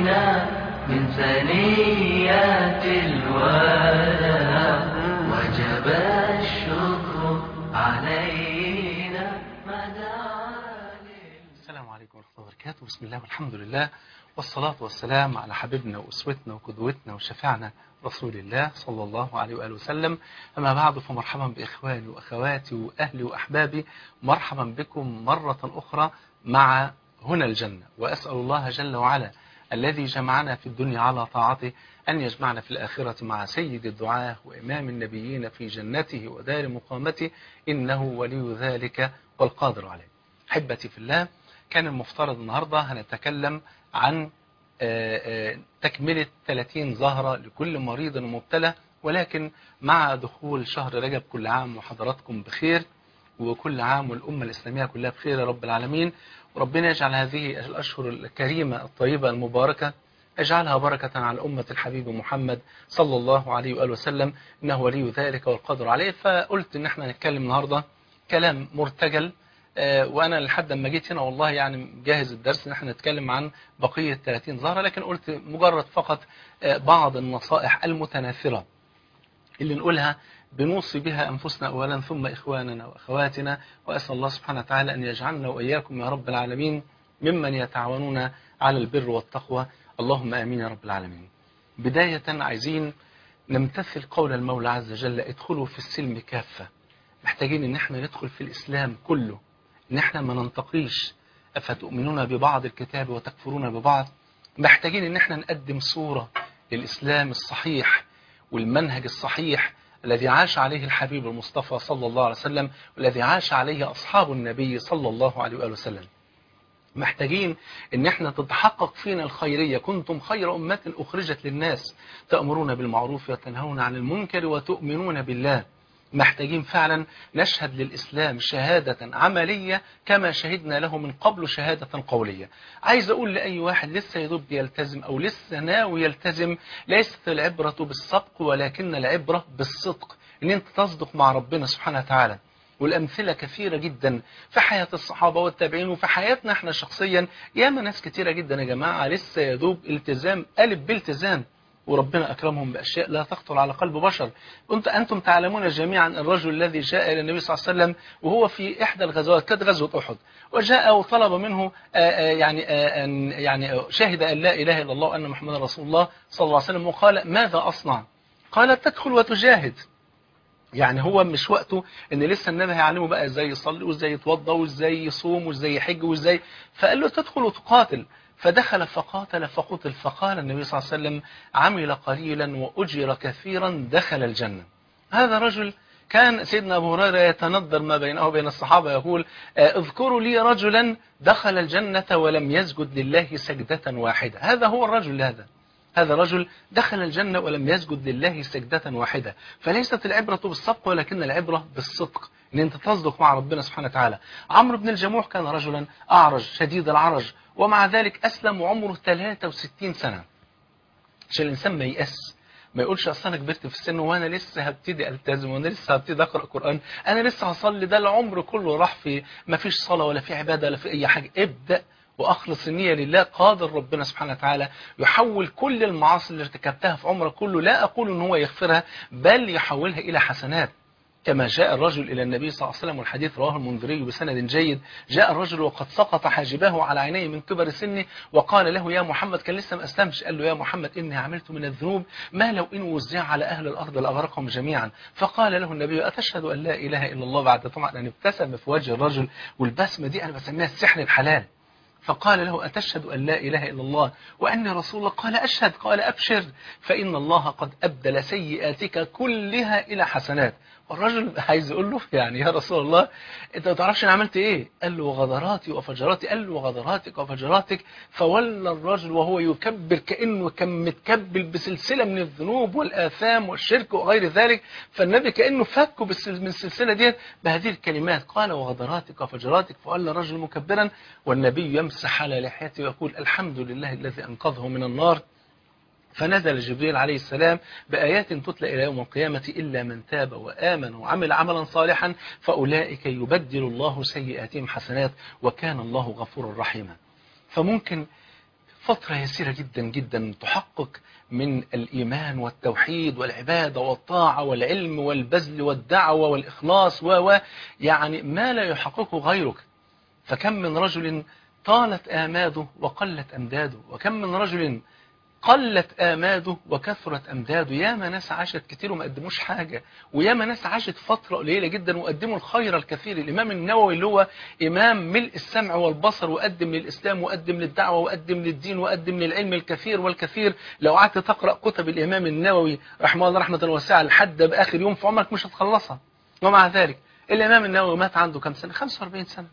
علينا من ثنيات الوداع وجب الشكر علينا السلام عليكم ورحمة الله وبركاته بسم الله والحمد لله والصلاة والسلام على حبيبنا وأسوتنا وقدوتنا وشفعنا رسول الله صلى الله عليه وآله وسلم أما بعد فمرحبا بإخواني وأخواتي وأهلي وأحبابي مرحبا بكم مرة أخرى مع هنا الجنة وأسأل الله جل وعلا الذي جمعنا في الدنيا على طاعته أن يجمعنا في الآخرة مع سيد الدعاة وإمام النبيين في جنته ودار مقامته إنه ولي ذلك والقادر عليه حبتي في الله كان المفترض النهاردة هنتكلم عن تكملة 30 زهرة لكل مريض ومبتلى ولكن مع دخول شهر رجب كل عام وحضراتكم بخير وكل عام والأمة الإسلامية كلها بخير يا رب العالمين وربنا يجعل هذه الأشهر الكريمة الطيبة المباركة اجعلها بركة على أمة الحبيب محمد صلى الله عليه وآله وسلم إنه ولي ذلك والقدر عليه فقلت إن احنا نتكلم النهاردة كلام مرتجل وانا لحد ما جيت هنا والله يعني جاهز الدرس ان احنا نتكلم عن بقية 30 زهرة لكن قلت مجرد فقط بعض النصائح المتناثرة اللي نقولها بنوصي بها أنفسنا أولا ثم إخواننا وأخواتنا وأسأل الله سبحانه وتعالى أن يجعلنا وإياكم يا رب العالمين ممن يتعاونون على البر والتقوى اللهم آمين يا رب العالمين بداية عايزين نمتثل قول المولى عز وجل ادخلوا في السلم كافة محتاجين ان احنا ندخل في الإسلام كله ان احنا ما ننتقيش افتؤمنون ببعض الكتاب وتكفرون ببعض محتاجين ان احنا نقدم صورة للإسلام الصحيح والمنهج الصحيح الذي عاش عليه الحبيب المصطفى صلى الله عليه وسلم والذي عاش عليه أصحاب النبي صلى الله عليه وآله وسلم محتاجين ان احنا تتحقق فينا الخيرية كنتم خير أمة أخرجت للناس تأمرون بالمعروف وتنهون عن المنكر وتؤمنون بالله محتاجين فعلا نشهد للإسلام شهادة عملية كما شهدنا له من قبل شهادة قولية عايز أقول لأي واحد لسه يدب يلتزم أو لسه ناوي يلتزم ليست العبرة بالسبق ولكن العبرة بالصدق ان انت تصدق مع ربنا سبحانه وتعالى والأمثلة كثيرة جدا في حياة الصحابة والتابعين وفي حياتنا احنا شخصيا ياما ناس كثيرة جدا يا جماعة لسه يدوب التزام قلب بالتزام وربنا أكرمهم بأشياء لا تخطر على قلب بشر أنت أنتم تعلمون جميعا الرجل الذي جاء إلى النبي صلى الله عليه وسلم وهو في إحدى الغزوات كانت غزوة أحد وجاء وطلب منه يعني يعني شهد أن لا إله إلا الله وأن محمد رسول الله صلى الله عليه وسلم وقال ماذا أصنع قال تدخل وتجاهد يعني هو مش وقته ان لسه النبي هيعلمه بقى ازاي يصلي وازاي يتوضى وازاي يصوم وازاي يحج وازاي فقال له تدخل وتقاتل فدخل فقاتل فقتل فقال النبي صلى الله عليه وسلم عمل قليلا وأجر كثيرا دخل الجنة هذا رجل كان سيدنا أبو هريرة يتندر ما بينه وبين الصحابة يقول اذكروا لي رجلا دخل الجنة ولم يسجد لله سجدة واحدة هذا هو الرجل هذا هذا رجل دخل الجنة ولم يسجد لله سجدة واحدة فليست العبرة بالسبق ولكن العبرة بالصدق ان انت تصدق مع ربنا سبحانه وتعالى عمرو بن الجموح كان رجلا أعرج شديد العرج ومع ذلك أسلم وعمره 63 سنة عشان الإنسان ما يأس ما يقولش أصلا أنا كبرت في السن وأنا لسه هبتدي ألتزم وأنا لسه هبتدي أقرأ قرآن أنا لسه هصلي ده العمر كله راح في ما فيش صلاة ولا في عبادة ولا في أي حاجة ابدأ وأخلص النية لله قادر ربنا سبحانه وتعالى يحول كل المعاصي اللي ارتكبتها في عمرك كله لا أقول أن هو يغفرها بل يحولها إلى حسنات كما جاء الرجل إلى النبي صلى الله عليه وسلم والحديث رواه المنذري بسند جيد جاء الرجل وقد سقط حاجباه على عينيه من كبر سنه وقال له يا محمد كان لسه ما أسلمش قال له يا محمد إني عملت من الذنوب ما لو إن وزع على أهل الأرض لأغرقهم جميعا فقال له النبي أتشهد أن لا إله إلا الله بعد طبعا أن ابتسم في وجه الرجل والبسمة دي أنا بسميها السحر الحلال فقال له أتشهد أن لا إله إلا الله وأني رسول الله قال أشهد قال أبشر فإن الله قد أبدل سيئاتك كلها إلى حسنات والرجل عايز يقول له يعني يا رسول الله انت ما تعرفش انا عملت ايه قال له وغدراتي وفجراتي قال له وغدراتك وفجراتك فولى الرجل وهو يكبر كانه كان متكبل بسلسله من الذنوب والاثام والشرك وغير ذلك فالنبي كانه فكه من السلسله ديت بهذه الكلمات قال وغدراتك وفجراتك فولى الرجل مكبرا والنبي يمسح على لحيته ويقول الحمد لله الذي انقذه من النار فنزل جبريل عليه السلام بآيات تتلى إلى يوم القيامة إلا من تاب وآمن وعمل عملا صالحا فأولئك يبدل الله سيئاتهم حسنات وكان الله غفورا رحيما فممكن فترة يسيرة جدا جدا تحقق من الإيمان والتوحيد والعبادة والطاعة والعلم والبذل والدعوة والإخلاص و و يعني ما لا يحققه غيرك فكم من رجل طالت آماده وقلت أمداده وكم من رجل قلت آماده وكثرت أمداده ياما ناس عاشت كتير وما قدموش حاجة وياما ناس عاشت فترة قليلة جدا وقدموا الخير الكثير الإمام النووي اللي هو إمام ملء السمع والبصر وقدم للإسلام وقدم للدعوة وقدم للدين وقدم للعلم الكثير والكثير لو قعدت تقرأ كتب الإمام النووي رحمه الله رحمة واسعة لحد بآخر يوم في عمرك مش هتخلصها ومع ذلك الإمام النووي مات عنده كم سنة 45 سنة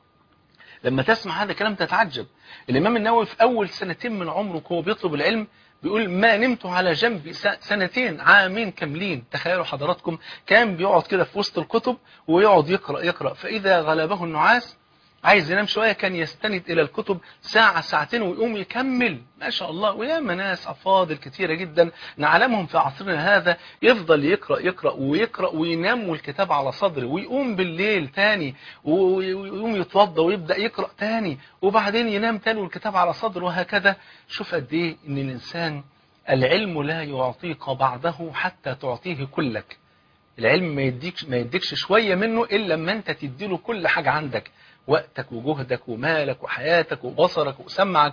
لما تسمع هذا الكلام تتعجب الإمام النووي في أول سنتين من عمره وهو بيطلب العلم بيقول ما نمت على جنبي سنتين عامين كاملين تخيلوا حضراتكم كان بيقعد كده في وسط الكتب ويقعد يقرأ يقرأ فإذا غلبه النعاس عايز ينام شوية كان يستند إلى الكتب ساعة ساعتين ويقوم يكمل ما شاء الله وياما ناس أفاضل كتيرة جدا نعلمهم في عصرنا هذا يفضل يقرأ يقرأ ويقرأ وينام والكتاب على صدره ويقوم بالليل تاني ويقوم يتوضى ويبدأ يقرأ تاني وبعدين ينام تاني والكتاب على صدره وهكذا شوف قد إيه إن الإنسان العلم لا يعطيك بعده حتى تعطيه كلك العلم ما يديكش, ما يديكش شوية منه إلا لما أنت تديله كل حاجة عندك وقتك وجهدك ومالك وحياتك وبصرك وسمعك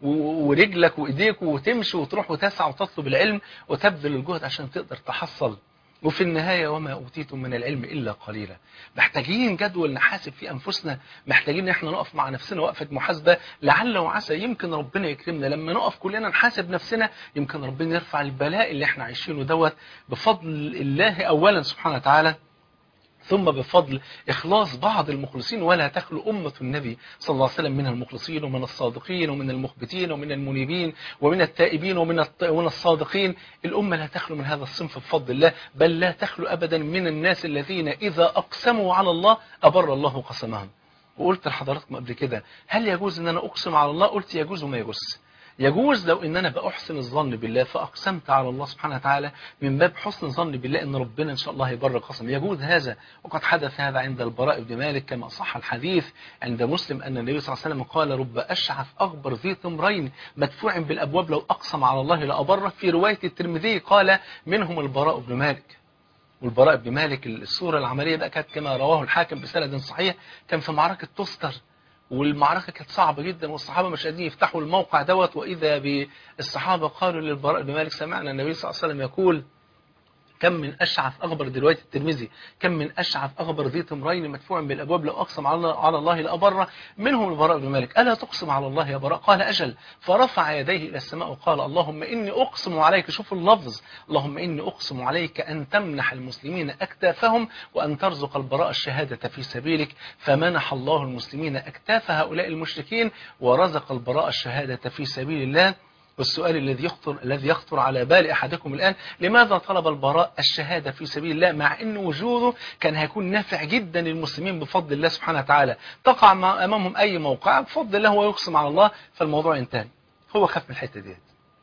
ورجلك وإيديك وتمشي وتروح وتسعى وتطلب العلم وتبذل الجهد عشان تقدر تحصل وفي النهاية وما أوتيتم من العلم إلا قليلا محتاجين جدول نحاسب في أنفسنا محتاجين إحنا نقف مع نفسنا وقفة محاسبة لعل وعسى يمكن ربنا يكرمنا لما نقف كلنا نحاسب نفسنا يمكن ربنا يرفع البلاء اللي إحنا عايشينه دوت بفضل الله أولا سبحانه وتعالى ثم بفضل إخلاص بعض المخلصين ولا تخلو أمة النبي صلى الله عليه وسلم من المخلصين ومن الصادقين ومن المخبتين ومن المنيبين ومن التائبين ومن ومن الصادقين الأمة لا تخلو من هذا الصنف بفضل الله بل لا تخلو أبدا من الناس الذين إذا أقسموا على الله أبر الله قسمهم وقلت لحضراتكم قبل كده هل يجوز ان انا اقسم على الله قلت يجوز وما يجوز يجوز لو ان انا باحسن الظن بالله فاقسمت على الله سبحانه وتعالى من باب حسن الظن بالله ان ربنا ان شاء الله يبر قسم يجوز هذا وقد حدث هذا عند البراء بن مالك كما صح الحديث عند مسلم ان النبي صلى الله عليه وسلم قال رب اشعث اغبر ذي تمرين مدفوع بالابواب لو اقسم على الله لابره في روايه الترمذي قال منهم البراء بن مالك والبراء بن مالك الصورة العملية بقى كانت كما رواه الحاكم بسند صحيح كان في معركة تستر والمعركة كانت صعبة جدا والصحابة مش قادرين يفتحوا الموقع دوت وإذا بالصحابة قالوا للبراء بن مالك سمعنا النبي صلى الله عليه وسلم يقول كم من أشعث أغبر دلوقتي الترمذي كم من أشعث أغبر ذي تمرين مدفوع بالأبواب لو أقسم على الله, على الله لأبر منهم البراء بن مالك ألا تقسم على الله يا براء قال أجل فرفع يديه إلى السماء وقال اللهم إني أقسم عليك شوف اللفظ اللهم إني أقسم عليك أن تمنح المسلمين أكتافهم وأن ترزق البراء الشهادة في سبيلك فمنح الله المسلمين أكتاف هؤلاء المشركين ورزق البراء الشهادة في سبيل الله والسؤال الذي يخطر الذي يخطر على بال احدكم الان لماذا طلب البراء الشهاده في سبيل الله مع ان وجوده كان هيكون نافع جدا للمسلمين بفضل الله سبحانه وتعالى تقع امامهم اي موقع بفضل الله هو يقسم على الله فالموضوع انتهى هو خاف من الحته ديت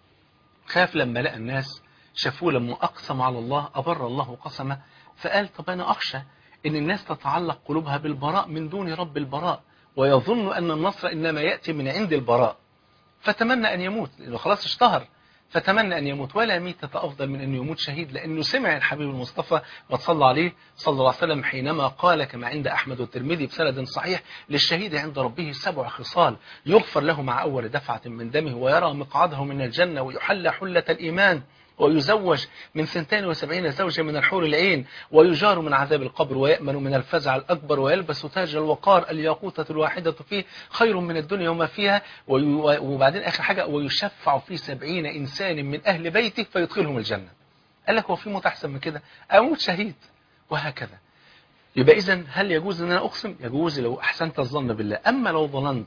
خاف لما لقى الناس شافوه لما اقسم على الله ابر الله قسمه فقال طب انا اخشى ان الناس تتعلق قلوبها بالبراء من دون رب البراء ويظن ان النصر انما ياتي من عند البراء فتمنى أن يموت لأنه خلاص اشتهر فتمنى أن يموت ولا ميتة أفضل من أن يموت شهيد لأنه سمع الحبيب المصطفى وصلى عليه صلى الله عليه وسلم حينما قال كما عند أحمد والترمذي بسند صحيح للشهيد عند ربه سبع خصال يغفر له مع أول دفعة من دمه ويرى مقعده من الجنة ويحلى حلة الإيمان ويزوج من ثنتين وسبعين زوجة من الحور العين ويجار من عذاب القبر ويأمن من الفزع الأكبر ويلبس تاج الوقار الياقوتة الواحدة فيه خير من الدنيا وما فيها وبعدين آخر حاجة ويشفع في سبعين إنسان من أهل بيته فيدخلهم الجنة قال لك هو في موت أحسن من كده أموت شهيد وهكذا يبقى إذن هل يجوز أن أنا أقسم يجوز لو أحسنت الظن بالله أما لو ظننت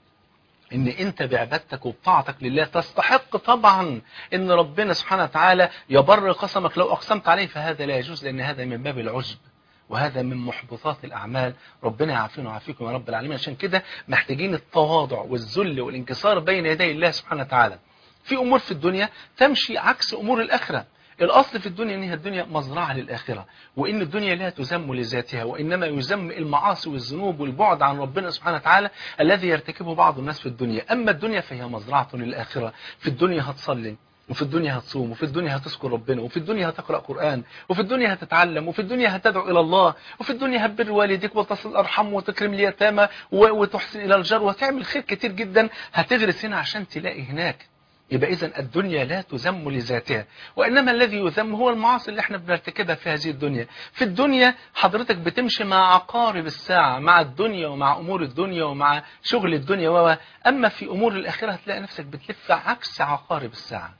ان انت بعبادتك وبطاعتك لله تستحق طبعا ان ربنا سبحانه وتعالى يبر قسمك لو اقسمت عليه فهذا لا يجوز لان هذا من باب العجب وهذا من محبطات الأعمال ربنا يعافينا ويعافيكم يا رب العالمين عشان كده محتاجين التواضع والذل والانكسار بين يدي الله سبحانه وتعالى في أمور في الدنيا تمشي عكس أمور الآخرة الأصل في الدنيا إن هي الدنيا مزرعة للآخرة وإن الدنيا لا تذم لذاتها وإنما يذم المعاصي والذنوب والبعد عن ربنا سبحانه وتعالى الذي يرتكبه بعض الناس في الدنيا أما الدنيا فهي مزرعة للآخرة في الدنيا هتصلي وفي الدنيا هتصوم وفي الدنيا هتذكر ربنا وفي الدنيا هتقرأ قرآن وفي الدنيا هتتعلم وفي الدنيا هتدعو إلى الله وفي الدنيا هتبر والديك وتصل الأرحام وتكرم اليتامى و- وتحسن إلى الجار وتعمل خير كتير جدا هتغرس هنا عشان تلاقي هناك يبقى إذا الدنيا لا تذم لذاتها وإنما الذي يذم هو المعاصي اللي احنا بنرتكبها في هذه الدنيا في الدنيا حضرتك بتمشي مع عقارب الساعة مع الدنيا ومع أمور الدنيا ومع شغل الدنيا و أما في أمور الآخرة هتلاقي نفسك بتلف عكس عقارب الساعة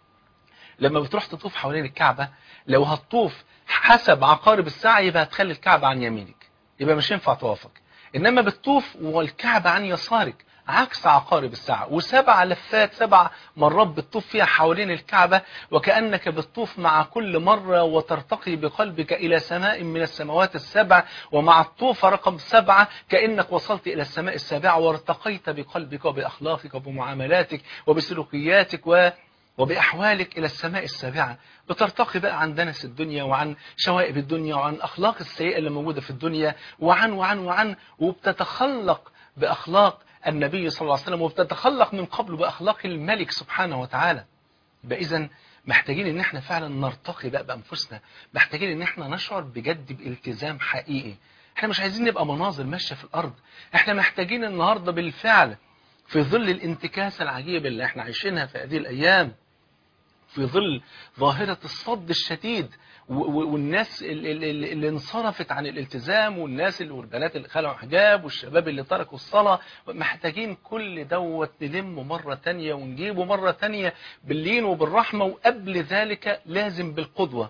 لما بتروح تطوف حوالين الكعبة لو هتطوف حسب عقارب الساعة يبقى هتخلي الكعبة عن يمينك يبقى مش ينفع طوافك إنما بتطوف والكعبة عن يسارك عكس عقارب الساعة وسبع لفات سبع مرات بتطوف فيها حوالين الكعبة وكأنك بتطوف مع كل مرة وترتقي بقلبك إلى سماء من السماوات السبع ومع الطوفة رقم سبعة كأنك وصلت إلى السماء السابعة وارتقيت بقلبك وبأخلاقك وبمعاملاتك وبسلوكياتك و وبأحوالك إلى السماء السابعة بترتقي بقى عن دنس الدنيا وعن شوائب الدنيا وعن أخلاق السيئة اللي موجودة في الدنيا وعن وعن وعن وبتتخلق بأخلاق النبي صلى الله عليه وسلم وبتتخلق من قبل بأخلاق الملك سبحانه وتعالى يبقى إذا محتاجين ان احنا فعلا نرتقي بقى بانفسنا محتاجين ان احنا نشعر بجد بالتزام حقيقي احنا مش عايزين نبقى مناظر ماشيه في الارض احنا محتاجين النهارده بالفعل في ظل الانتكاسه العجيبه اللي احنا عايشينها في هذه الايام في ظل ظاهرة الصد الشديد و- و- والناس ال- ال- ال- اللي انصرفت عن الالتزام والناس اللي والبنات اللي خلعوا حجاب والشباب اللي تركوا الصلاة محتاجين كل دوت نلمه مرة تانية ونجيبه مرة تانية باللين وبالرحمة وقبل ذلك لازم بالقدوة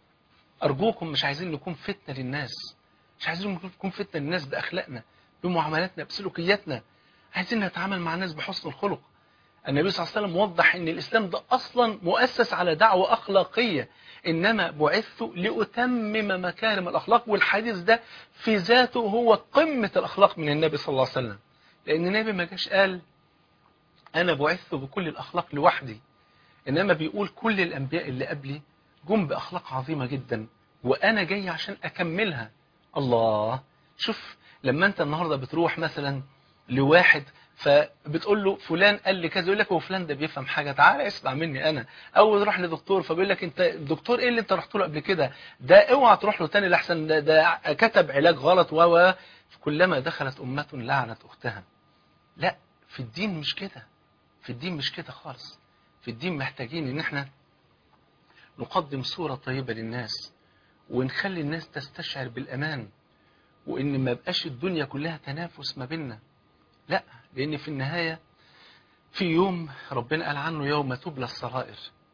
أرجوكم مش عايزين نكون فتنة للناس مش عايزين نكون فتنة للناس بأخلاقنا بمعاملاتنا بسلوكياتنا عايزين نتعامل مع الناس بحسن الخلق النبي صلى الله عليه وسلم وضح ان الاسلام ده اصلا مؤسس على دعوة اخلاقية انما بعثت لاتمم مكارم الاخلاق والحديث ده في ذاته هو قمة الاخلاق من النبي صلى الله عليه وسلم لان النبي ما جاش قال انا بعثت بكل الاخلاق لوحدي انما بيقول كل الانبياء اللي قبلي جم باخلاق عظيمة جدا وانا جاي عشان اكملها الله شوف لما انت النهاردة بتروح مثلا لواحد فبتقول له فلان قال لي كذا يقول لك هو فلان ده بيفهم حاجه تعالى اسمع مني انا او تروح لدكتور فبيقول لك انت الدكتور ايه اللي انت رحت له قبل كده ده اوعى تروح له تاني لحسن ده, ده كتب علاج غلط و و كلما دخلت امه لعنت اختها لا في الدين مش كده في الدين مش كده خالص في الدين محتاجين ان احنا نقدم صوره طيبه للناس ونخلي الناس تستشعر بالامان وان ما بقاش الدنيا كلها تنافس ما بيننا لا لأن في النهاية في يوم ربنا قال عنه يوم تبلى السرائر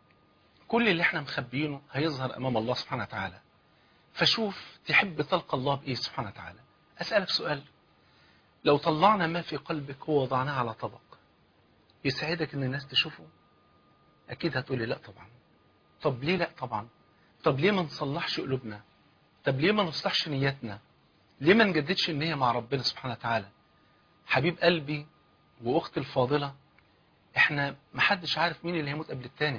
كل اللي احنا مخبيينه هيظهر أمام الله سبحانه وتعالى فشوف تحب تلقى الله بإيه سبحانه وتعالى أسألك سؤال لو طلعنا ما في قلبك ووضعناه على طبق يسعدك ان الناس تشوفه أكيد هتقولي لا طبعا طب ليه لا طبعا طب ليه ما نصلحش قلوبنا طب ليه ما نصلحش نيتنا ليه ما نجددش النية مع ربنا سبحانه وتعالى حبيب قلبي واختي الفاضلة احنا محدش عارف مين اللي هيموت قبل التاني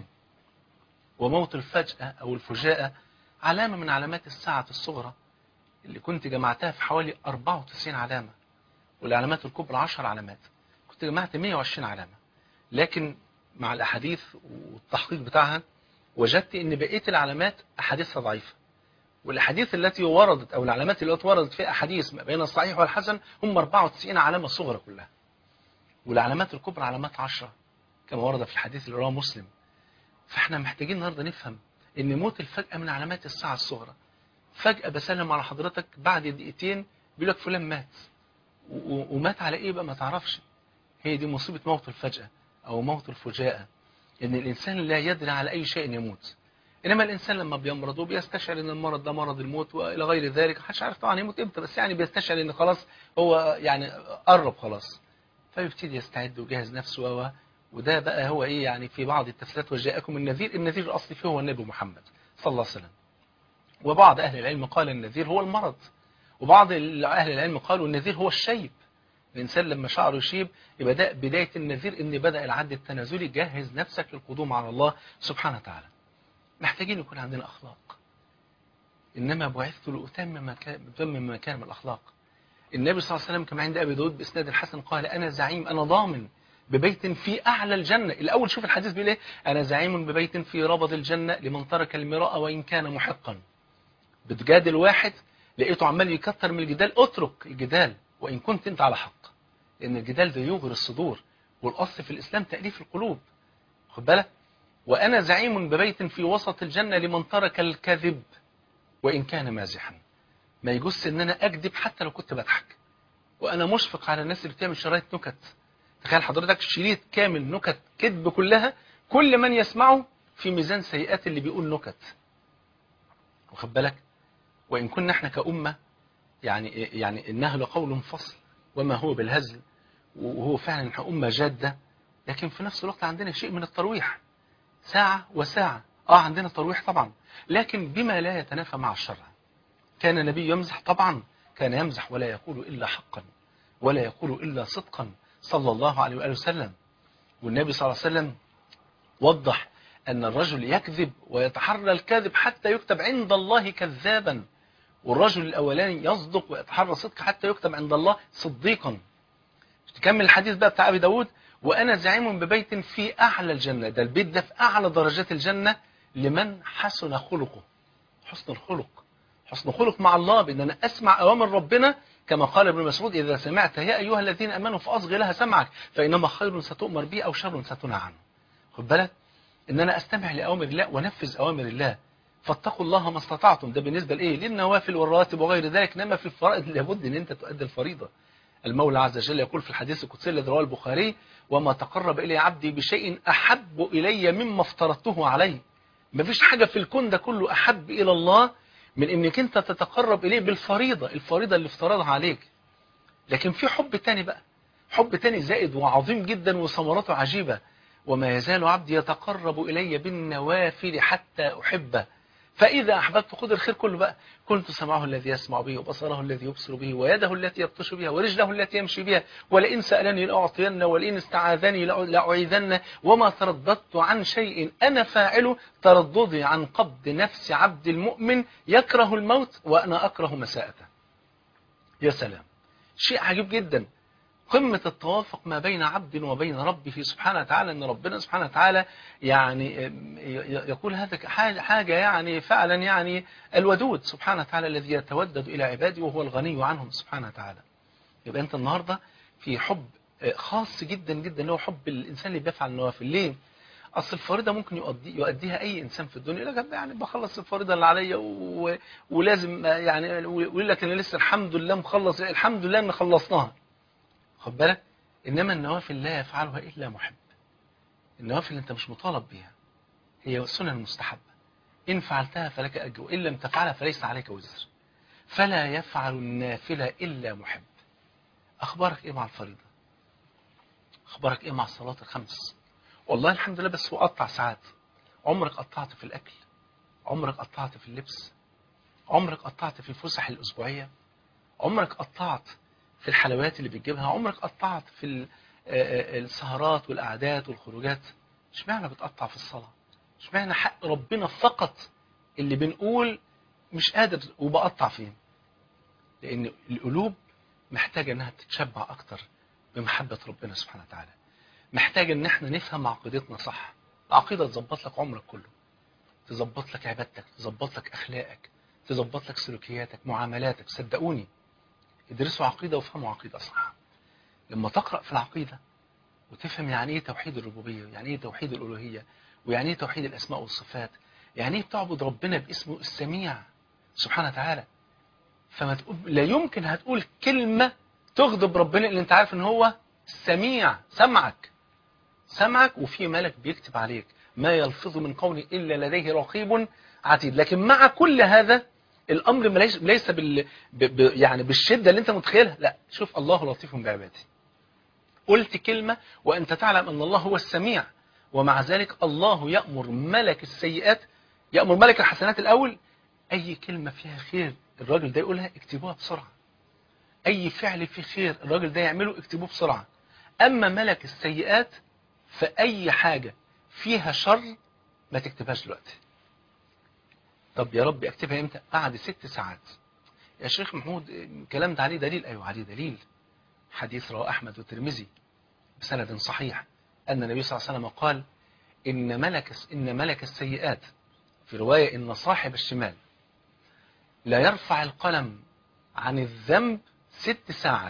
وموت الفجأة او الفجاءة علامة من علامات الساعة الصغرى اللي كنت جمعتها في حوالي 94 علامة والعلامات الكبرى 10 علامات كنت جمعت 120 علامة لكن مع الاحاديث والتحقيق بتاعها وجدت ان بقية العلامات احاديثها ضعيفة والاحاديث التي وردت او العلامات التي وردت في احاديث ما بين الصحيح والحسن هم 94 علامه صغرى كلها والعلامات الكبرى علامات 10 كما ورد في الحديث اللي رواه مسلم فاحنا محتاجين النهارده نفهم ان موت الفجأة من علامات الساعة الصغرى فجأة بسلم على حضرتك بعد دقيقتين بيقول لك فلان مات و- ومات على ايه بقى ما تعرفش هي دي مصيبة موت الفجأة او موت الفجاءة ان الانسان لا يدري على اي شيء يموت انما الانسان لما بيمرض وبيستشعر ان المرض ده مرض الموت والى غير ذلك محدش عارف طبعا يموت امتى بس يعني بيستشعر ان خلاص هو يعني قرب خلاص فيبتدي يستعد ويجهز نفسه و وده بقى هو ايه يعني في بعض التفسيرات وجاءكم النذير النذير الاصلي فيه هو النبي محمد صلى الله عليه وسلم وبعض اهل العلم قال النذير هو المرض وبعض اهل العلم قالوا النذير هو الشيب الانسان لما شعره يشيب يبقى ده بدايه النذير ان بدا العد التنازلي جهز نفسك للقدوم على الله سبحانه وتعالى محتاجين يكون عندنا أخلاق إنما بعثت لأتمم مكا- أتمم مكارم الأخلاق النبي صلى الله عليه وسلم كما عند أبي داود بإسناد الحسن قال أنا زعيم أنا ضامن ببيت في أعلى الجنة الأول شوف الحديث بيقول إيه أنا زعيم ببيت في ربض الجنة لمن ترك المراء وإن كان محقا بتجادل واحد لقيته عمال يكتر من الجدال اترك الجدال وإن كنت أنت على حق لأن الجدال ده يغر الصدور والأصل في الإسلام تأليف القلوب خد بالك وأنا زعيم ببيت في وسط الجنة لمن ترك الكذب وإن كان مازحا ما يجوز ان انا اكذب حتى لو كنت بضحك وانا مشفق على الناس اللي بتعمل شرايط نكت تخيل حضرتك شريط كامل نكت كذب كلها كل من يسمعه في ميزان سيئات اللي بيقول نكت واخد بالك وان كنا احنا كأمة يعني يعني انها لقول فصل وما هو بالهزل وهو فعلا احنا أمة جادة لكن في نفس الوقت عندنا شيء من الترويح ساعة وساعة اه عندنا ترويح طبعا لكن بما لا يتنافى مع الشرع كان النبي يمزح طبعا كان يمزح ولا يقول إلا حقا ولا يقول إلا صدقا صلى الله عليه وآله وسلم والنبي صلى الله عليه وسلم وضح أن الرجل يكذب ويتحرى الكذب حتى يكتب عند الله كذابا والرجل الأولاني يصدق ويتحرى الصدق حتى يكتب عند الله صديقا تكمل الحديث بقى بتاع أبي داود وأنا زعيم ببيت في أعلى الجنة ده البيت ده في أعلى درجات الجنة لمن حسن خلقه حسن الخلق حسن خلق مع الله بأن أنا أسمع أوامر ربنا كما قال ابن مسعود إذا سمعت يا أيها الذين أمنوا فأصغي لها سمعك فإنما خير ستؤمر به أو شر ستنهى عنه خد بالك إن أنا أستمع لأوامر الله ونفذ أوامر الله فاتقوا الله ما استطعتم ده بالنسبة لإيه للنوافل والرواتب وغير ذلك إنما في الفرائض لابد أن أنت تؤدي الفريضة المولى عز وجل يقول في الحديث القدسي الذي رواه البخاري وما تقرب إلي عبدي بشيء أحب إلي مما افترضته عليه مفيش حاجة في الكون ده كله أحب إلى الله من انك انت تتقرب اليه بالفريضة الفريضة اللي افترضها عليك لكن في حب تاني بقى حب تاني زائد وعظيم جدا وثمرته عجيبة وما يزال عبدي يتقرب إلي بالنوافل حتى أحبه فإذا أحببت خذ الخير كله بقى كنت سمعه الذي يسمع به وبصره الذي يبصر به ويده التي يبطش بها ورجله التي يمشي بها ولئن سألني لأعطين ولئن استعاذني لأعيذن وما ترددت عن شيء أنا فاعله ترددي عن قبض نفس عبد المؤمن يكره الموت وأنا أكره مساءته يا سلام شيء عجيب جدا قمة التوافق ما بين عبد وبين ربه سبحانه وتعالى أن ربنا سبحانه وتعالى يعني يقول هذا حاجة يعني فعلا يعني الودود سبحانه وتعالى الذي يتودد إلى عباده وهو الغني عنهم سبحانه وتعالى يبقى أنت النهاردة في حب خاص جدا جدا اللي هو حب الإنسان اللي بيفعل النوافل ليه؟ أصل الفريضة ممكن يؤدي يؤديها أي إنسان في الدنيا يقول لك يعني بخلص الفريضة اللي عليا و... ولازم يعني ويقول لك أنا لسه الحمد لله مخلص الحمد لله إن خلصناها خد بالك إنما النوافل لا يفعلها إلا محب النوافل أنت مش مطالب بها هي سنن مستحبة إن فعلتها فلك أجر وإن لم تفعلها فليس عليك وزر فلا يفعل النافلة إلا محب أخبارك إيه مع الفريضة أخبارك إيه مع الصلاة الخمس والله الحمد لله بس هو قطع ساعات عمرك قطعت في الأكل عمرك قطعت في اللبس عمرك قطعت في الفسح الأسبوعية عمرك قطعت في الحلويات اللي بتجيبها عمرك قطعت في السهرات والقعدات والخروجات اشمعنى بتقطع في الصلاة اشمعنى حق ربنا فقط اللي بنقول مش قادر وبقطع فيه لأن القلوب محتاجة انها تتشبع اكتر بمحبة ربنا سبحانه وتعالى محتاج ان احنا نفهم عقيدتنا صح العقيدة تظبط لك عمرك كله تظبط لك عبادتك تظبط لك اخلاقك تظبط لك سلوكياتك معاملاتك صدقوني ادرسوا عقيدة وافهموا عقيدة صح لما تقرأ في العقيدة وتفهم يعني ايه توحيد الربوبية يعني ايه توحيد الألوهية ويعني ايه توحيد الأسماء والصفات يعني ايه بتعبد ربنا باسمه السميع سبحانه وتعالى فما تقول لا يمكن هتقول كلمة تغضب ربنا اللي انت عارف ان هو سميع سمعك سمعك وفي ملك بيكتب عليك ما يلفظ من قول إلا لديه رقيب عتيد لكن مع كل هذا الأمر ليس بال... ب... ب... يعني بالشدة اللي انت متخيلها لا شوف الله لطيف بعباده قلت كلمة وأنت تعلم أن الله هو السميع ومع ذلك الله يأمر ملك السيئات يأمر ملك الحسنات الأول أي كلمة فيها خير الراجل ده يقولها اكتبوها بسرعة أي فعل فيه خير الراجل ده يعمله اكتبوه بسرعة أما ملك السيئات فأي حاجة فيها شر ما تكتبهاش دلوقتي طب يا رب اكتبها امتى بعد ست ساعات يا شيخ محمود الكلام ده عليه دليل ايوه عليه دليل حديث رواه احمد والترمذي بسند صحيح ان النبي صلى الله عليه وسلم قال ان ملك ان ملك السيئات في روايه ان صاحب الشمال لا يرفع القلم عن الذنب ست ساعات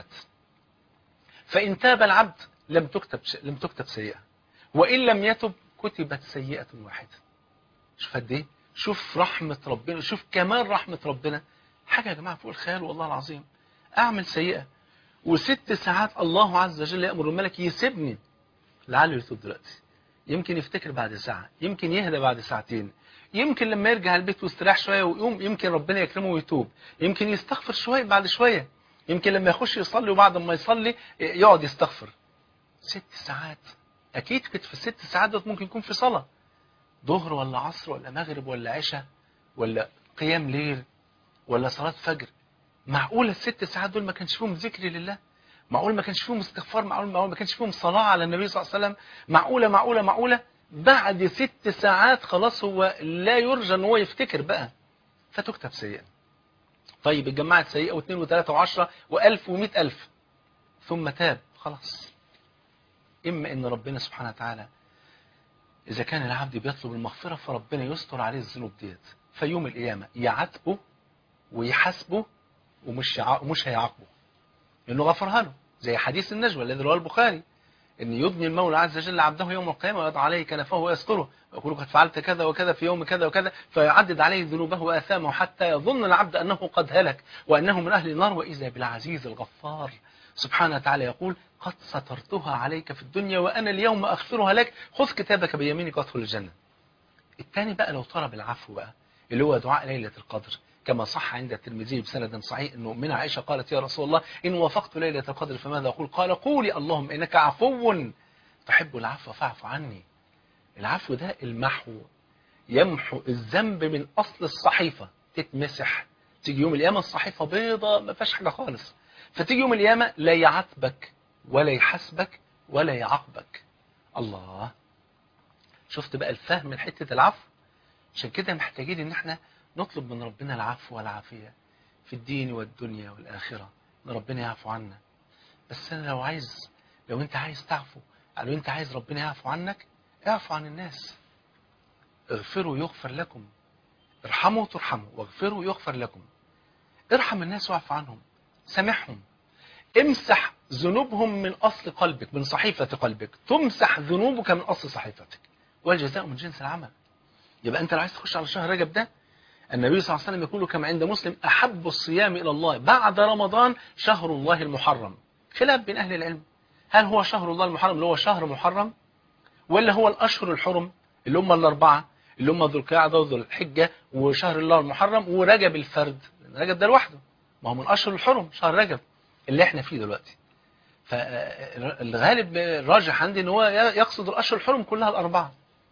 فإن تاب العبد لم تكتب لم تكتب سيئة وإن لم يتب كتبت سيئة واحدة شوف قد ايه شوف رحمة ربنا شوف كمال رحمة ربنا حاجة يا جماعة فوق الخيال والله العظيم أعمل سيئة وست ساعات الله عز وجل يأمر الملك يسيبني لعله يتوب دلوقتي يمكن يفتكر بعد ساعة يمكن يهدى بعد ساعتين يمكن لما يرجع البيت ويستريح شوية ويقوم يمكن ربنا يكرمه ويتوب يمكن يستغفر شوية بعد شوية يمكن لما يخش يصلي وبعد ما يصلي يقعد يستغفر ست ساعات أكيد كنت في الست ساعات دوت ممكن يكون في صلاة ظهر ولا عصر ولا مغرب ولا عشاء ولا قيام ليل ولا صلاة فجر معقولة الست ساعات دول ما كانش فيهم ذكر لله معقول ما كانش فيهم استغفار معقول, معقول ما كانش فيهم صلاة على النبي صلى الله عليه وسلم معقولة معقولة معقولة بعد ست ساعات خلاص هو لا يرجى ان هو يفتكر بقى فتكتب سيئة طيب اتجمعت سيئة واثنين وثلاثة وعشرة والف ومئة الف ثم تاب خلاص اما ان ربنا سبحانه وتعالى اذا كان العبد بيطلب المغفرة فربنا يستر عليه الذنوب ديت فيوم القيامة يعاتبه ويحاسبه ومش ومش هيعاقبه لانه غفرها له زي حديث النجوى الذي رواه البخاري ان يدني المولى عز وجل عبده يوم القيامه ويضع عليه كنفه ويستره ويقول قد فعلت كذا وكذا في يوم كذا وكذا فيعدد عليه ذنوبه واثامه حتى يظن العبد انه قد هلك وانه من اهل النار واذا بالعزيز الغفار سبحانه وتعالى يقول قد سترتها عليك في الدنيا وانا اليوم اغفرها لك خذ كتابك بيمينك وادخل الجنه الثاني بقى لو طلب العفو بقى اللي هو دعاء ليله القدر كما صح عند الترمذي بسند صحيح انه من عائشه قالت يا رسول الله ان وافقت ليله القدر فماذا اقول قال قولي اللهم انك عفو تحب العفو فاعف عني العفو ده المحو يمحو الذنب من اصل الصحيفه تتمسح تيجي يوم القيامه الصحيفه بيضة ما فيهاش حاجه خالص فتيجي يوم القيامه لا يعاتبك ولا يحاسبك ولا يعاقبك الله شفت بقى الفهم من حته العفو عشان كده محتاجين ان احنا نطلب من ربنا العفو والعافية في الدين والدنيا والآخرة ان ربنا يعفو عنا بس انا لو عايز لو انت عايز تعفو لو انت عايز ربنا يعفو عنك اعفو عن الناس اغفروا يغفر لكم ارحموا ترحموا واغفروا يغفر لكم ارحم الناس واعف عنهم سامحهم امسح ذنوبهم من أصل قلبك من صحيفة قلبك تمسح ذنوبك من أصل صحيفتك والجزاء من جنس العمل يبقى أنت لو عايز تخش على شهر رجب ده النبي صلى الله عليه وسلم يقول كما عند مسلم أحب الصيام إلى الله بعد رمضان شهر الله المحرم خلاف بين أهل العلم هل هو شهر الله المحرم اللي هو شهر محرم ولا هو الأشهر الحرم اللي هم الأربعة اللي هم ذو القعدة وذو الحجة وشهر الله المحرم ورجب الفرد رجب ده لوحده ما هو من أشهر الحرم شهر رجب اللي احنا فيه دلوقتي فالغالب الراجح عندي ان هو يقصد الأشهر الحرم كلها الأربعة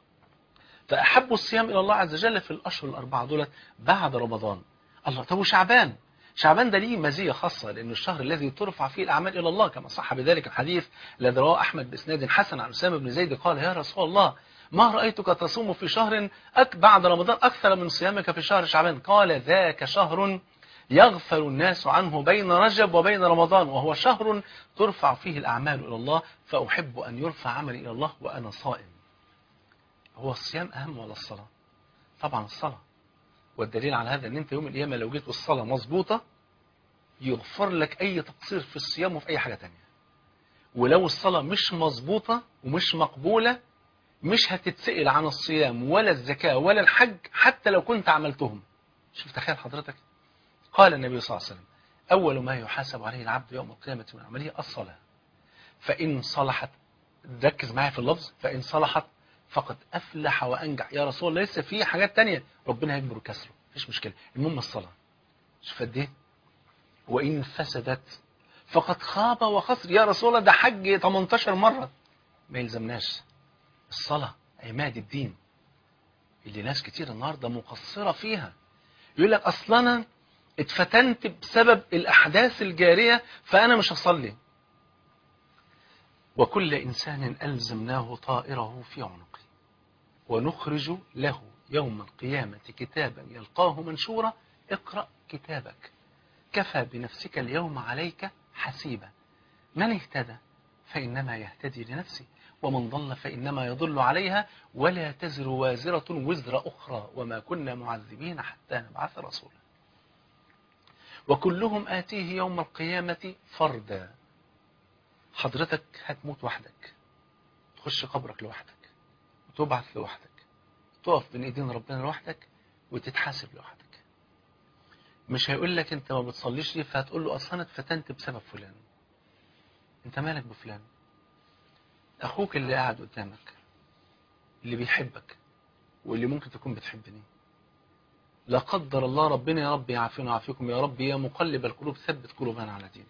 فأحب الصيام إلى الله عز وجل في الأشهر الأربعة دولت بعد رمضان الله طب وشعبان شعبان ده ليه مزية خاصة لأنه الشهر الذي ترفع فيه الأعمال إلى الله كما صح بذلك الحديث الذي رواه أحمد بإسناد حسن عن أسامة بن زيد قال يا رسول الله ما رأيتك تصوم في شهر أك بعد رمضان أكثر من صيامك في شهر شعبان قال ذاك شهر يغفل الناس عنه بين رجب وبين رمضان وهو شهر ترفع فيه الأعمال إلى الله فأحب أن يرفع عملي إلى الله وأنا صائم هو الصيام أهم ولا الصلاة طبعا الصلاة والدليل على هذا أن أنت يوم القيامة لو جيت والصلاة مظبوطة يغفر لك أي تقصير في الصيام وفي أي حاجة تانية ولو الصلاة مش مظبوطة ومش مقبولة مش هتتسئل عن الصيام ولا الزكاة ولا الحج حتى لو كنت عملتهم شوف تخيل حضرتك قال النبي صلى الله عليه وسلم أول ما يحاسب عليه العبد يوم القيامة من عمله الصلاة فإن صلحت ركز معايا في اللفظ فإن صلحت فقد أفلح وأنجح يا رسول الله لسه في حاجات تانية ربنا يجبر كسره مفيش مشكلة المهم الصلاة شوف قد ايه وإن فسدت فقد خاب وخسر يا رسول الله ده حج 18 مرة ما يلزمناش الصلاة عماد الدين اللي ناس كتير النهاردة مقصرة فيها يقول لك أصلا اتفتنت بسبب الأحداث الجارية فأنا مش هصلي وكل إنسان ألزمناه طائره في عنقه ونخرج له يوم القيامة كتابا يلقاه منشورا اقرأ كتابك كفى بنفسك اليوم عليك حسيبا من اهتدى فإنما يهتدي لنفسه ومن ضل فإنما يضل عليها ولا تزر وازرة وزر أخرى وما كنا معذبين حتى نبعث رسولا وكلهم آتيه يوم القيامة فردا حضرتك هتموت وحدك تخش قبرك لوحدك وتبعث لوحدك تقف بين ايدين ربنا لوحدك وتتحاسب لوحدك مش هيقول لك انت ما بتصليش ليه فهتقول له اصلا انا اتفتنت بسبب فلان انت مالك بفلان اخوك اللي قاعد قدامك اللي بيحبك واللي ممكن تكون بتحبني لا قدر الله ربنا يا رب يعافينا ويعافيكم يا رب يا مقلب القلوب ثبت قلوبنا على دينك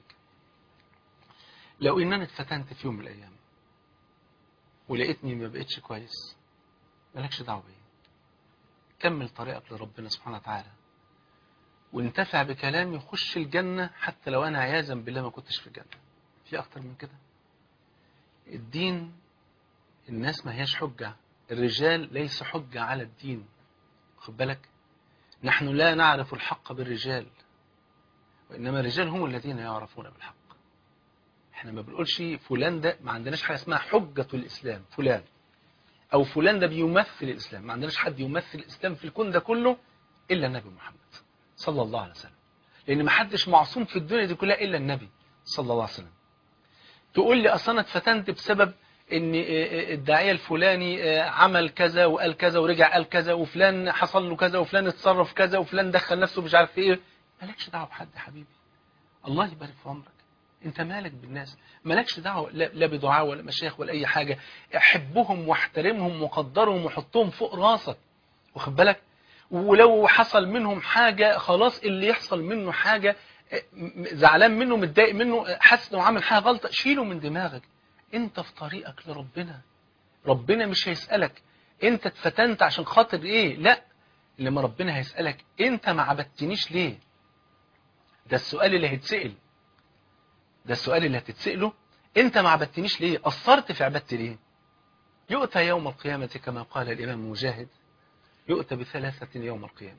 لو ان انا اتفتنت في يوم من الايام ولقيتني ما بقتش كويس مالكش دعوه بيا كمل طريقك لربنا سبحانه وتعالى وانتفع بكلامي خش الجنة حتى لو أنا عياذا بالله ما كنتش في الجنة في أكتر من كده الدين الناس ما هياش حجة الرجال ليس حجة على الدين خد بالك نحن لا نعرف الحق بالرجال وإنما الرجال هم الذين يعرفون بالحق احنا ما بنقولش فلان ده ما عندناش حاجة اسمها حجة الإسلام فلان أو فلان ده بيمثل الإسلام ما عندناش حد يمثل الإسلام في الكون ده كله إلا النبي محمد صلى الله عليه وسلم لأن ما حدش معصوم في الدنيا دي كلها إلا النبي صلى الله عليه وسلم تقول لي أصلا اتفتنت بسبب ان الداعية الفلاني عمل كذا وقال كذا ورجع قال كذا وفلان حصل له كذا وفلان اتصرف كذا وفلان دخل نفسه مش عارف ايه مالكش دعوه بحد يا حبيبي الله يبارك في عمرك انت مالك بالناس مالكش دعوه لا بدعاء ولا مشايخ ولا اي حاجه احبهم واحترمهم وقدرهم وحطهم فوق راسك واخد بالك ولو حصل منهم حاجه خلاص اللي يحصل منه حاجه زعلان منه متضايق منه حاسس انه عامل حاجه غلطه شيله من دماغك انت في طريقك لربنا ربنا مش هيسألك انت اتفتنت عشان خاطر ايه لا لما ربنا هيسألك انت ما عبدتنيش ليه ده السؤال اللي هيتسأل ده السؤال اللي هتتسأله انت ما عبدتنيش ليه قصرت في عبادتي ليه يؤتى يوم القيامة كما قال الإمام مجاهد يؤتى بثلاثة يوم القيامة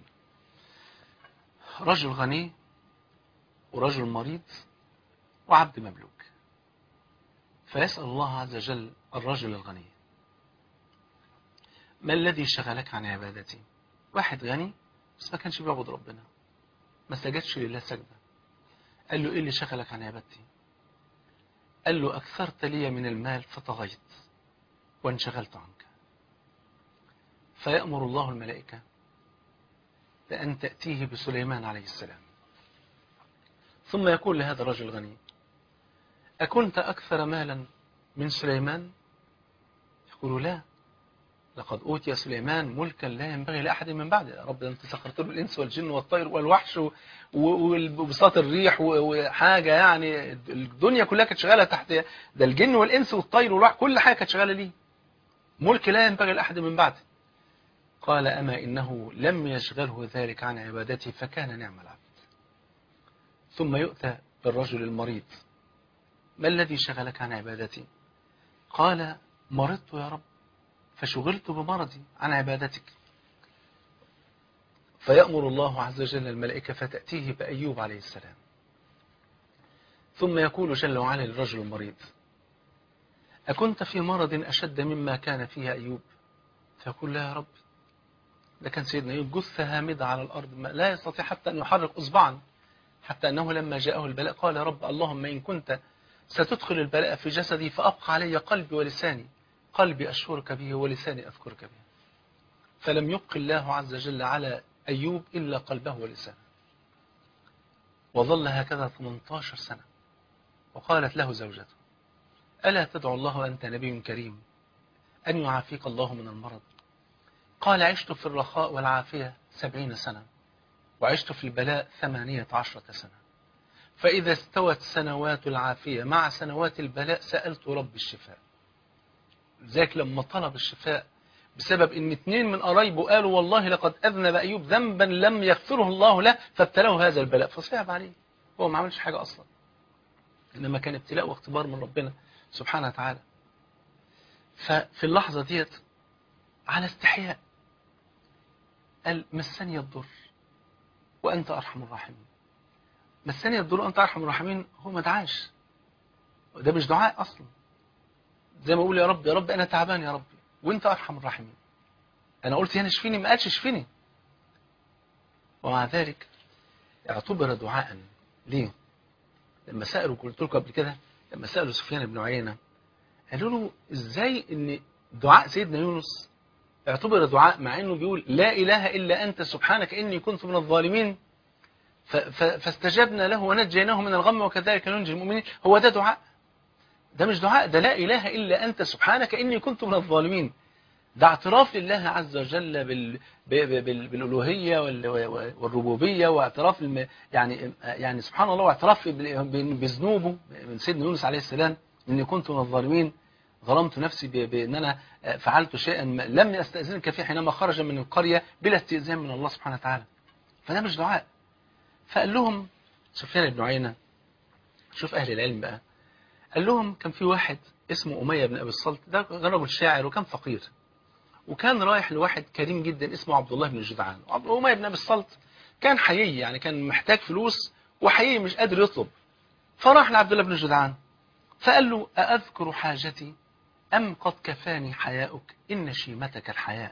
رجل غني ورجل مريض وعبد مملوك فيسأل الله عز وجل الرجل الغني ما الذي شغلك عن عبادتي واحد غني بس ما كانش بيعبد ربنا ما سجدش لله سجدة قال له ايه اللي شغلك عن عبادتي قال له أكثرت لي من المال فطغيت وانشغلت عنك فيأمر الله الملائكة بأن تأتيه بسليمان عليه السلام ثم يقول لهذا الرجل الغني أكنت أكثر مالا من سليمان يقول لا لقد أوتي سليمان ملكا لا ينبغي لأحد من بعده يا رب أنت سخرت له الإنس والجن والطير والوحش وبساط الريح وحاجة يعني الدنيا كلها كانت شغالة تحت ده الجن والإنس والطير والوحش كل حاجة كانت شغالة ليه ملك لا ينبغي لأحد من بعده قال أما إنه لم يشغله ذلك عن عبادته فكان نعم العبد ثم يؤتى بالرجل المريض ما الذي شغلك عن عبادتي قال مرضت يا رب فشغلت بمرضي عن عبادتك فيأمر الله عز وجل الملائكة فتأتيه بأيوب عليه السلام ثم يقول جل وعلا للرجل المريض أكنت في مرض أشد مما كان فيها أيوب فيقول لا يا رب ده كان سيدنا أيوب جثة هامدة على الأرض لا يستطيع حتى أن يحرك أصبعا حتى أنه لما جاءه البلاء قال يا رب اللهم إن كنت ستدخل البلاء في جسدي فأبقى علي قلبي ولساني قلبي أشكرك به ولساني أذكرك به فلم يبق الله عز وجل على أيوب إلا قلبه ولسانه وظل هكذا 18 سنة وقالت له زوجته ألا تدعو الله وأنت نبي كريم أن يعافيك الله من المرض قال عشت في الرخاء والعافية سبعين سنة وعشت في البلاء ثمانية عشرة سنة فإذا استوت سنوات العافية مع سنوات البلاء سألت رب الشفاء ذاك لما طلب الشفاء بسبب ان اثنين من قرايبه قالوا والله لقد أذنب أيوب ذنبا لم يغفره الله له فابتلاه هذا البلاء فصعب عليه هو ما عملش حاجة أصلا إنما كان ابتلاء واختبار من ربنا سبحانه وتعالى ففي اللحظة ديت على استحياء قال مسني الضر وأنت أرحم الراحمين مسني الضر وأنت أرحم الراحمين هو ما دعاش ده مش دعاء أصلا زي ما أقول يا رب يا رب أنا تعبان يا ربي وأنت أرحم الراحمين أنا قلت هنا اشفيني ما قالش اشفيني ومع ذلك اعتبر دعاء ليه لما سألوا قلت لكم قبل كده لما سألوا سفيان بن عيينة قالوا له ازاي ان دعاء سيدنا يونس اعتبر دعاء مع انه بيقول لا اله الا انت سبحانك اني كنت من الظالمين ف- ف- فاستجبنا له ونجيناه من الغم وكذلك ننجي المؤمنين هو ده دعاء ده مش دعاء ده لا اله الا انت سبحانك اني كنت من الظالمين ده اعتراف لله عز وجل بال... ب- ب- بال... بالالوهيه وال... والربوبيه واعتراف الم... يعني يعني سبحان الله واعتراف بال- ب- بذنوبه من سيدنا يونس عليه السلام اني كنت من الظالمين ظلمت نفسي ب... بان انا فعلت شيئا ما- لم يستاذنك فيه حينما خرج من القريه بلا استئذان من الله سبحانه وتعالى فده مش دعاء فقال لهم سفيان بن عيينه شوف اهل العلم بقى قال لهم كان في واحد اسمه أمية بن أبي الصلت ده كان رجل شاعر وكان فقير وكان رايح لواحد كريم جدا اسمه عبد الله بن جدعان وعبد- أمية بن أبي الصلت كان حيي يعني كان محتاج فلوس وحيي مش قادر يطلب فراح لعبد الله بن جدعان فقال له أأذكر حاجتي أم قد كفاني حياؤك إن شيمتك الحياء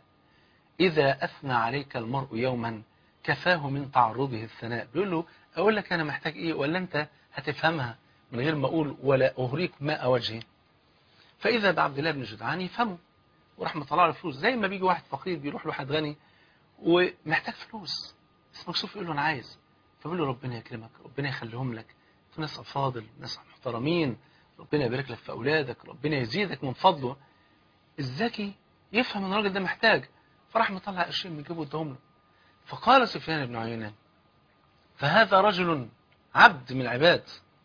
إذا أثنى عليك المرء يوما كفاه من تعرضه الثناء بيقول له أقول لك أنا محتاج إيه ولا أنت هتفهمها من غير ما أقول ولا أهريك ماء وجهي فإذا بعبد الله بن جدعان يفهمه وراح مطلع له فلوس زي ما بيجي واحد فقير بيروح لواحد غني ومحتاج فلوس بس مكسوف يقول له أنا عايز فبيقول له ربنا يكرمك ربنا يخليهم لك في ناس أفاضل ناس محترمين ربنا يبارك لك في أولادك ربنا يزيدك من فضله الذكي يفهم ان الراجل ده محتاج فراح مطلع قرشين من جيبه اداهم له فقال سفيان بن عيينة فهذا رجل عبد من العباد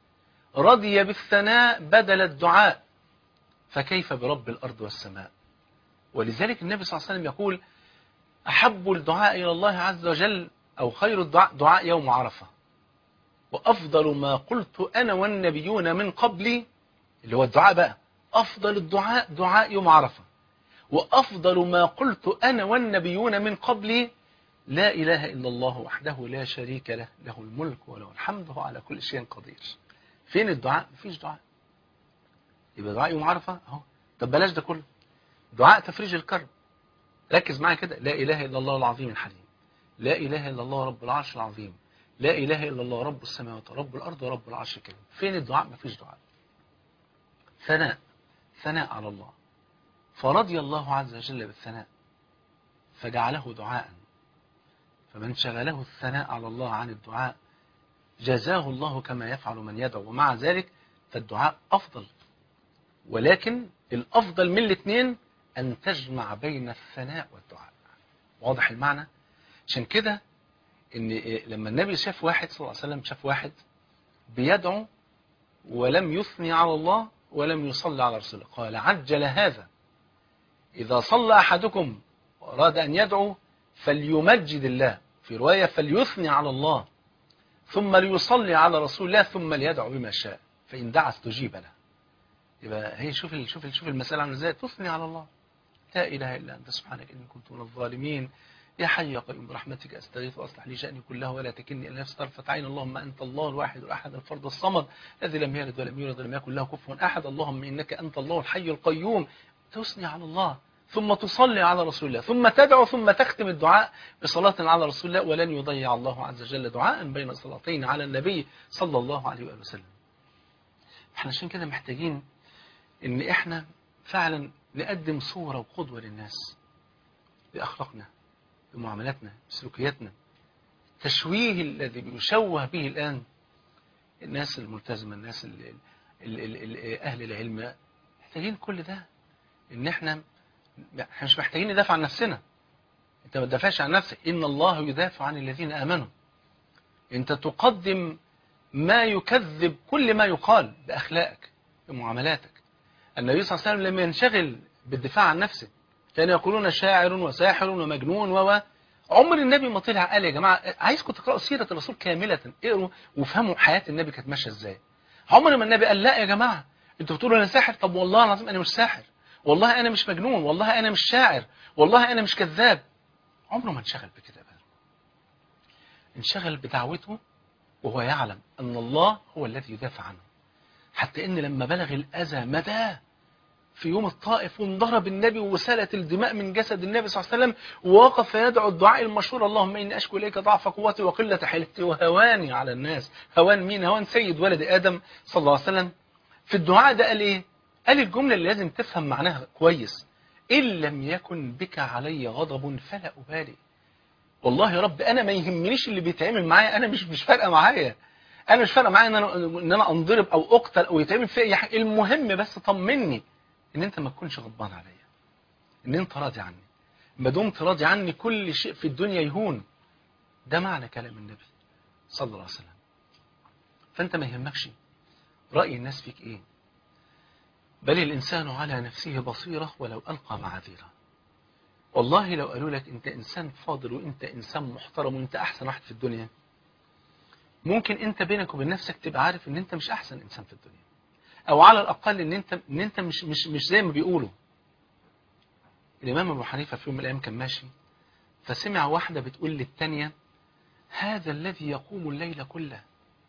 رضي بالثناء بدل الدعاء فكيف برب الأرض والسماء ولذلك النبي صلى الله عليه وسلم يقول أحب الدعاء إلى الله عز وجل أو خير الدعاء دعاء يوم عرفة وأفضل ما قلت أنا والنبيون من قبلي اللي هو الدعاء بقى أفضل الدعاء دعاء يوم عرفة وأفضل ما قلت أنا والنبيون من قبلي لا إله إلا الله وحده لا شريك له له الملك وله الحمد هو على كل شيء قدير فين الدعاء مفيش دعاء يبقى دعاء يوم عرفة اهو طب بلاش ده كله دعاء تفريج الكرب ركز معايا كده لا إله إلا الله العظيم الحليم لا إله إلا الله رب العرش العظيم لا إله إلا الله رب السماوات ورب الأرض ورب العرش الكريم فين الدعاء مفيش دعاء ثناء ثناء على الله فرضي الله عز وجل بالثناء فجعله دعاء فمن شغله الثناء على الله عن الدعاء جزاه الله كما يفعل من يدعو ومع ذلك فالدعاء أفضل ولكن الأفضل من الاثنين أن تجمع بين الثناء والدعاء واضح المعنى عشان كده ان إيه لما النبي شاف واحد صلى الله عليه وسلم شاف واحد بيدعو ولم يثني على الله ولم يصلي على رسوله قال عجل هذا إذا صلى أحدكم وأراد أن يدعو فليمجد الله في رواية فليثني على الله ثم ليصلي على رسول الله ثم ليدعو بما شاء فإن دعا استجيب له يبقى هي شوف ال- شوف ال- شوف المسألة عامله ازاي تثني على الله لا إله إلا أنت سبحانك إني كنت من الظالمين يا حي يا قيوم برحمتك أستغيث وأصلح لي شأني كله ولا تكلني إلى نفسي طرفة عين اللهم أنت الله الواحد الأحد الفرد الصمد الذي لم يلد ولم يولد ولم يكن له كفوا أحد اللهم إنك أنت الله الحي القيوم تثني على الله ثم تصلي على رسول الله ثم تدعو ثم تختم الدعاء بصلاة على رسول الله ولن يضيع الله عز وجل دعاء بين صلاتين على النبي صلى الله عليه وآله وسلم احنا عشان كده محتاجين ان احنا فعلا نقدم صورة وقدوة للناس بأخلاقنا بمعاملاتنا بسلوكياتنا تشويه الذي بيشوه به الآن الناس الملتزمة الناس ال ال ال ال أهل العلم محتاجين كل ده ان احنا احنا مش محتاجين ندافع عن نفسنا انت ما تدافعش عن نفسك ان الله يدافع عن الذين امنوا انت تقدم ما يكذب كل ما يقال باخلاقك بمعاملاتك النبي صلى الله عليه وسلم لم ينشغل بالدفاع عن نفسه كانوا يقولون شاعر وساحر ومجنون و عمر النبي ما طلع قال يا جماعه عايزكم تقراوا سيره الرسول كامله اقروا وافهموا حياه النبي كانت ماشيه ازاي عمر ما النبي قال لا يا جماعه انتوا بتقولوا انا ساحر طب والله العظيم انا مش ساحر والله انا مش مجنون والله انا مش شاعر والله انا مش كذاب عمره ما انشغل بكده ابدا انشغل بدعوته وهو يعلم ان الله هو الذي يدافع عنه حتى ان لما بلغ الاذى مدى في يوم الطائف وانضرب النبي وسالت الدماء من جسد النبي صلى الله عليه وسلم ووقف يدعو الدعاء المشهور اللهم اني اشكو اليك ضعف قوتي وقله حيلتي وهواني على الناس هوان مين هوان سيد ولد ادم صلى الله عليه وسلم في الدعاء ده قال ايه قال الجمله اللي لازم تفهم معناها كويس ان لم يكن بك علي غضب فلا ابالي والله يا رب انا ما يهمنيش اللي بيتعمل معايا انا مش مش فارقه معايا انا مش فارقه معايا ان انا ان انا انضرب او اقتل او يتعمل فيا اي حاجه المهم بس طمني ان انت ما تكونش غضبان عليا ان انت راضي عني ما دمت راضي عني كل شيء في الدنيا يهون ده معنى كلام النبي صلى الله عليه وسلم فانت ما يهمكش راي الناس فيك ايه بل الانسان على نفسه بصيره ولو القى معاذيره والله لو قالوا لك انت انسان فاضل وانت انسان محترم وانت احسن واحد في الدنيا ممكن انت بينك وبين نفسك تبقى عارف ان انت مش احسن انسان في الدنيا او على الاقل ان انت ان انت مش مش مش زي ما بيقولوا الامام ابو حنيفه في يوم من الايام كان ماشي فسمع واحده بتقول للثانيه هذا الذي يقوم الليل كله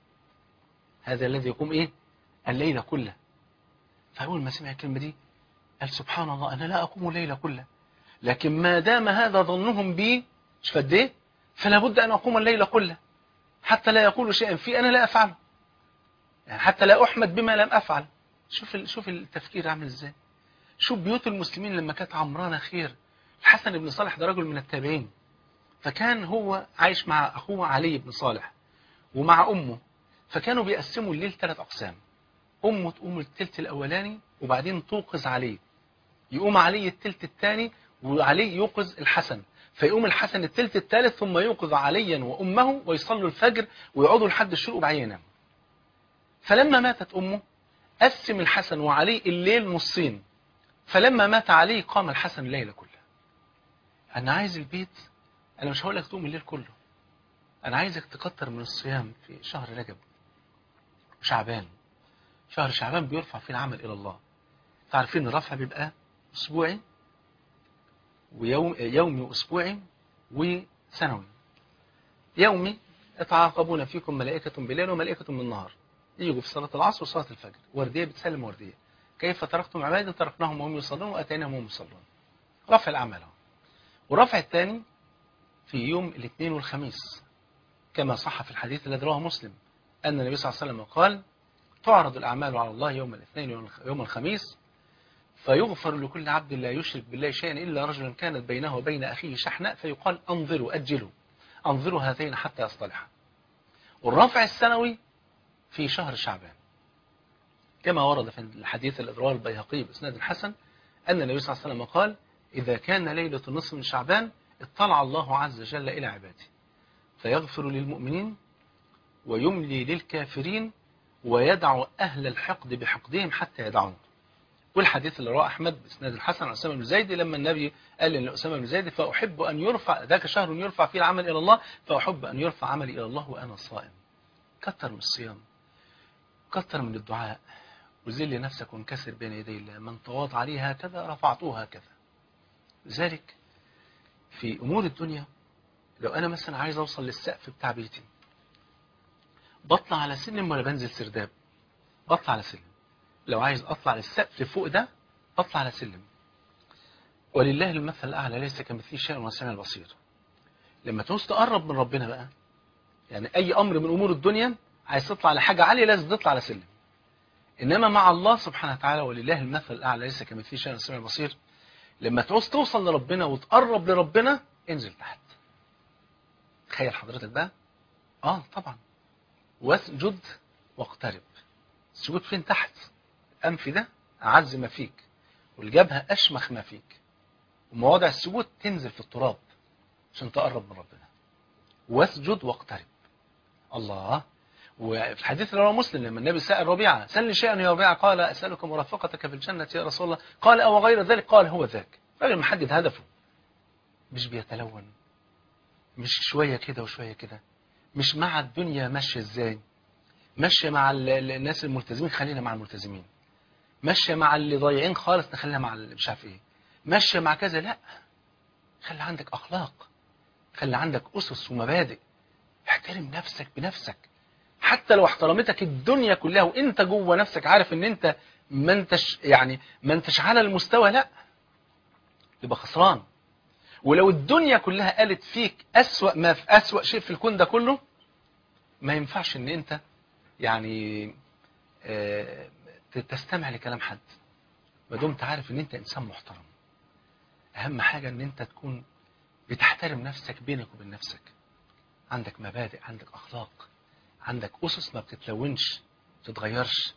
هذا الذي يقوم ايه الليل كله فاول ما سمع الكلمه دي قال سبحان الله انا لا اقوم الليل كله لكن ما دام هذا ظنهم بي مش قد ايه فلا بد ان اقوم الليل كله حتى لا يقولوا شيئا في انا لا افعله يعني حتى لا احمد بما لم افعل شوف ال- شوف التفكير عامل ازاي شوف بيوت المسلمين لما كانت عمرانه خير الحسن بن صالح ده رجل من التابعين فكان هو عايش مع اخوه علي بن صالح ومع امه فكانوا بيقسموا الليل ثلاث اقسام امه تقوم الثلث الاولاني وبعدين توقظ علي يقوم علي الثلث الثاني وعلي يوقظ الحسن فيقوم الحسن الثلث الثالث ثم يوقظ عليا وامه ويصلوا الفجر ويقعدوا لحد الشروق وبعدين يناموا فلما ماتت امه قسم الحسن وعلي الليل نصين فلما مات علي قام الحسن الليل كله انا عايز البيت انا مش هقول لك تقوم الليل كله انا عايزك تكتر من الصيام في شهر رجب وشعبان شهر شعبان بيرفع فيه العمل الى الله تعرفين الرفع بيبقى اسبوعي ويوم يومي واسبوعي وسنوي يومي يتعاقبون فيكم ملائكة بالليل وملائكة بالنهار يجوا في صلاة العصر وصلاة الفجر وردية بتسلم وردية كيف تركتم عبادي تركناهم وهم يصلون وأتيناهم وهم يصلون رفع الأعمال أهو. والرفع الثاني في يوم الاثنين والخميس كما صح في الحديث الذي رواه مسلم أن النبي صلى الله عليه وسلم قال تعرض الأعمال على الله يوم الاثنين ويوم الخميس فيغفر لكل عبد لا يشرك بالله شيئا إلا رجلا كانت بينه وبين أخيه شحناء فيقال أنظروا أجلوا أنظروا هذين حتى يصطلحا والرفع السنوي في شهر شعبان كما ورد في الحديث الذي رواه البيهقي بإسناد حسن أن النبي صلى الله عليه وسلم قال إذا كان ليلة النصف من شعبان اطلع الله عز وجل إلى عباده فيغفر للمؤمنين ويملي للكافرين ويدع أهل الحقد بحقدهم حتى يدعون والحديث اللي رواه أحمد بإسناد الحسن عن أسامة بن زيد لما النبي قال لأسامة بن زيد فأحب أن يرفع ذاك شهر يرفع فيه العمل إلى الله فأحب أن يرفع عملي إلى الله وأنا صائم كتر من الصيام كتر من الدعاء وذل نفسك وانكسر بين يدي الله من تواضع لي هكذا رفعته هكذا لذلك في أمور الدنيا لو أنا مثلا عايز أوصل للسقف بتاع بيتي بطلع على سلم ولا بنزل سرداب بطلع على سلم لو عايز أطلع للسقف فوق ده أطلع على سلم ولله المثل الأعلى ليس كمثله شيء وسمع البصير لما تعوز تقرب من ربنا بقى يعني أي أمر من أمور الدنيا عايز تطلع لحاجة عالية لازم تطلع على سلم إنما مع الله سبحانه وتعالى ولله المثل الأعلى ليس كمثله شيء وسمع البصير لما تعوز توصل لربنا وتقرب لربنا انزل تحت تخيل حضرتك بقى اه طبعا واسجد واقترب السجود فين تحت الأنف ده أعز ما فيك والجبهة أشمخ ما فيك ومواضع السجود تنزل في التراب عشان تقرب من ربنا واسجد واقترب الله وفي الحديث اللي رواه مسلم لما النبي سأل ربيعة سلني شيئا يا ربيعة قال أسألك مرافقتك في الجنة يا رسول الله قال أو غير ذلك قال هو ذاك راجل محدد هدفه مش بيتلون مش شوية كده وشوية كده مش مع الدنيا ماشية ازاي ماشية مع ال- ال- الناس الملتزمين خلينا مع الملتزمين ماشية مع اللي ضايعين خالص نخلينا مع اللي مش عارف ايه ماشية مع كذا لا خلي عندك أخلاق خلي عندك أسس ومبادئ احترم نفسك بنفسك حتى لو احترمتك الدنيا كلها وانت جوه نفسك عارف ان انت ما انتش يعني ما انتش على المستوى لا يبقى خسران ولو الدنيا كلها قالت فيك أسوأ ما في أسوأ شيء في الكون ده كله ما ينفعش ان انت يعني آه، تستمع لكلام حد ما دمت عارف ان انت انسان محترم اهم حاجة ان انت تكون بتحترم نفسك بينك وبين نفسك عندك مبادئ عندك اخلاق عندك اسس ما بتتلونش ما بتتغيرش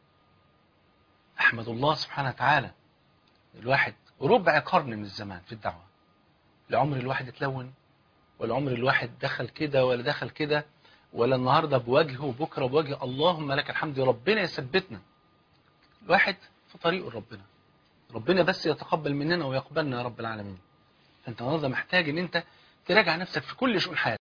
احمد الله سبحانه وتعالى الواحد ربع قرن من الزمان في الدعوة لعمر الواحد اتلون ولا عمر الواحد دخل كده ولا دخل كده ولا النهاردة بوجهه وبكرة بوجه اللهم لك الحمد يا ربنا يثبتنا الواحد في طريقه ربنا ربنا بس يتقبل مننا ويقبلنا يا رب العالمين فانت النهارده محتاج ان انت تراجع نفسك في كل شؤون حياتك